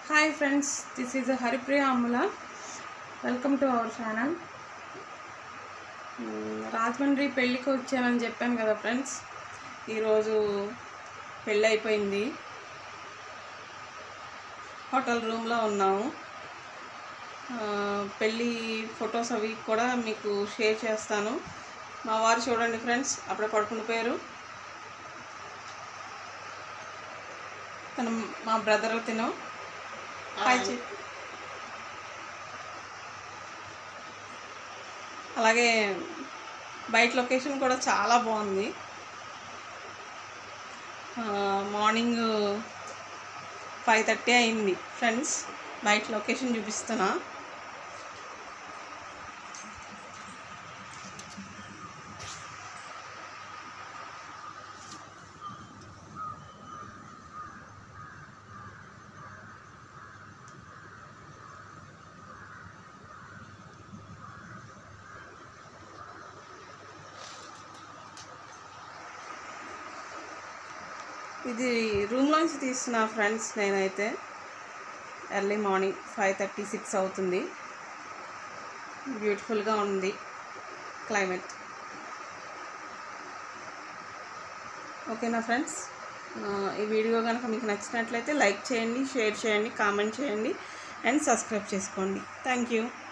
hi friends this is Haripriya అమ్ముల welcome to our channel Rajahmundry పెళ్ళికి వచ్చానని చెప్పాను కదా ఫ్రెండ్స్ ఈరోజు పెళ్ళి అయిపోయింది హోటల్ రూమ్లో ఉన్నాము ఆ, పెళ్ళి ఫొటోస్ అవి కూడా మీకు షేర్ చేస్తాను మా వారు చూడండి ఫ్రెండ్స్ అప్పుడే పడుకుని పోయారు తను మా బ్రదర్ తిను హాయ్ చెప్పు అలాగే బయట లొకేషన్ కూడా చాలా బాగుంది ఆ, మార్నింగ్ ఫైవ్ థర్టీ అయింది ఫ్రెండ్స్ బయట లొకేషన్ చూపిస్తున్నా ఇది రూమ్లోంచి తీస్తున్నా ఫ్రెండ్స్ నేనైతే early morning five thirty six అవుతుంది బ్యూటిఫుల్గా ఉంది క్లైమేట్ ఓకేనా ఫ్రెండ్స్ ఆ, ఈ వీడియో కనుక మీకు నచ్చినట్లయితే లైక్ చేయండి షేర్ చేయండి కామెంట్ చేయండి అండ్ సబ్స్క్రైబ్ చేసుకోండి థ్యాంక్ యూ